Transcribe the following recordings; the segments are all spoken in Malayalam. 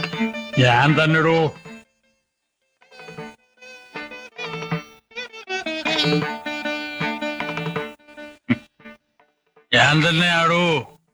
ഞാൻ തന്നെടോ ഞാൻ തന്നെയാടോ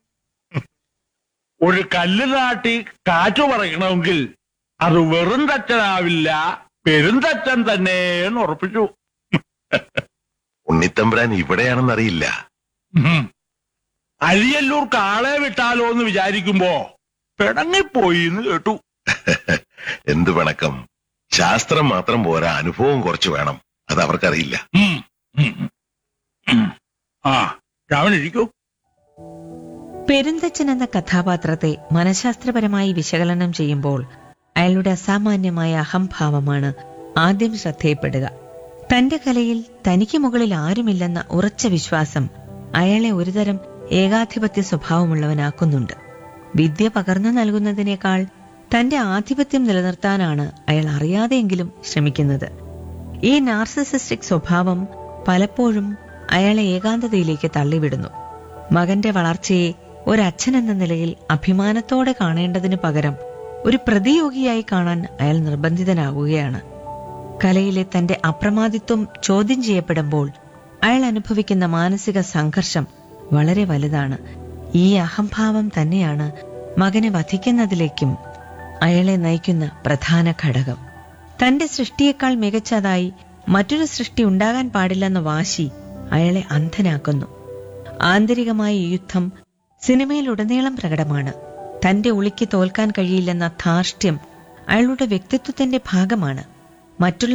ഒരു കല്ല് നാട്ടി കാറ്റു പറയണമെങ്കിൽ അത് വെറും തച്ചനാവില്ല പെരുന്തച്ചൻ തന്നെ എന്ന് ഉറപ്പിച്ചു ഉണ്ണിത്തമ്പുരാൻ ഇവിടെയാണെന്നറിയില്ല ഉം. അരിയല്ലൂർ കാളെ വിട്ടാലോ എന്ന് വിചാരിക്കുമ്പോ പിണങ്ങിപ്പോയി എന്ന് കേട്ടു എന്ത് പിണക്കം ശാസ്ത്രം മാത്രം പോരാ അനുഭവം കുറച്ച് വേണം അത് അവർക്കറിയില്ല ഉം. ഉം. ഉം. ആ രാവണിരിക്കൂ പെരുന്തച്ചൻ എന്ന കഥാപാത്രത്തെ മനഃശാസ്ത്രപരമായി വിശകലനം ചെയ്യുമ്പോൾ അയാളുടെ അസാമാന്യമായ അഹംഭാവമാണ് ആദ്യം ശ്രദ്ധയപ്പെടുക തന്റെ കലയിൽ തനിക്ക് മുകളിൽ ആരുമില്ലെന്ന ഉറച്ച വിശ്വാസം അയാളെ ഒരുതരം ഏകാധിപത്യ സ്വഭാവമുള്ളവനാക്കുന്നുണ്ട് വിദ്യ പകർന്നു നൽകുന്നതിനേക്കാൾ തന്റെ ആധിപത്യം നിലനിർത്താനാണ് അയാൾ അറിയാതെയെങ്കിലും ശ്രമിക്കുന്നത് ഈ നാർസിസിസ്റ്റിക് സ്വഭാവം പലപ്പോഴും അയാളെ ഏകാന്തതയിലേക്ക് തള്ളിവിടുന്നു മകന്റെ വളർച്ചയെ ഒരച്ഛൻ എന്ന നിലയിൽ അഭിമാനത്തോടെ കാണേണ്ടതിനു പകരം ഒരു പ്രതിയോഗിയായി കാണാൻ അയാൾ നിർബന്ധിതനാകുകയാണ് കലയിലെ തന്റെ അപ്രമാദിത്വം ചോദ്യം ചെയ്യപ്പെടുമ്പോൾ അയാൾ അനുഭവിക്കുന്ന മാനസിക സംഘർഷം വളരെ വലുതാണ് ഈ അഹംഭാവം തന്നെയാണ് മകനെ വധിക്കുന്നതിലേക്കും അയാളെ നയിക്കുന്ന പ്രധാന ഘടകം തന്റെ സൃഷ്ടിയേക്കാൾ മികച്ചതായി മറ്റൊരു സൃഷ്ടി ഉണ്ടാകാൻ പാടില്ലെന്ന വാശി അയാളെ അന്ധനാക്കുന്നു ആന്തരികമായ ഈ യുദ്ധം സിനിമയിലുടനീളം പ്രകടമാണ് തന്റെ ഉളിക്ക് തോൽക്കാൻ കഴിയില്ലെന്ന ധാർഷ്ട്യം അയാളുടെ വ്യക്തിത്വത്തിന്റെ ഭാഗമാണ് മറ്റുള്ള